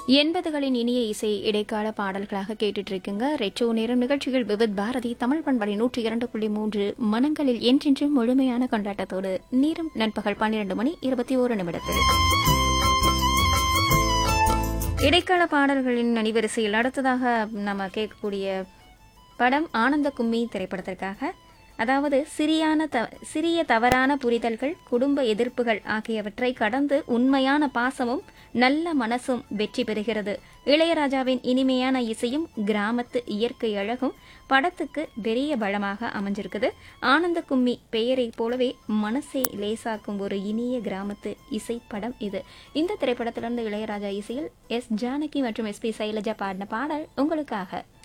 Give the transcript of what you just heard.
எண்பதுகளின் இனிய இசை இடைக்கால பாடல்களாக கேட்டுட்டு இருக்குங்க ரெட்ரோ நேரம் நிகழ்ச்சிகள் விவித் பாரதி தமிழ் பண்பலை நூற்றி இரண்டு புள்ளி மூன்று மனங்களில் என்றென்றும் முழுமையான கொண்டாட்டத்தோடு நேரம் நண்பகல் பன்னிரண்டு மணி இருபத்தி ஓரு நிமிடத்தில் இடைக்கால பாடல்களின் அணிவரிசையில் அடுத்ததாக நம்ம கேட்கக்கூடிய படம் ஆனந்த கும்மி திரைப்படத்திற்காக அதாவது சிறியான த சிறிய தவறான புரிதல்கள் குடும்ப எதிர்ப்புகள் ஆகியவற்றை கடந்து உண்மையான பாசமும் நல்ல மனசும் வெற்றி பெறுகிறது இளையராஜாவின் இனிமையான இசையும் கிராமத்து இயற்கை அழகும் படத்துக்கு பெரிய பலமாக அமைஞ்சிருக்குது ஆனந்த கும்மி பெயரைப் போலவே மனசை லேசாக்கும் ஒரு இனிய கிராமத்து இசை படம் இது இந்த திரைப்படத்திலிருந்து இளையராஜா இசையில் எஸ் ஜானகி மற்றும் எஸ் பி சைலஜா பாடின பாடல் உங்களுக்காக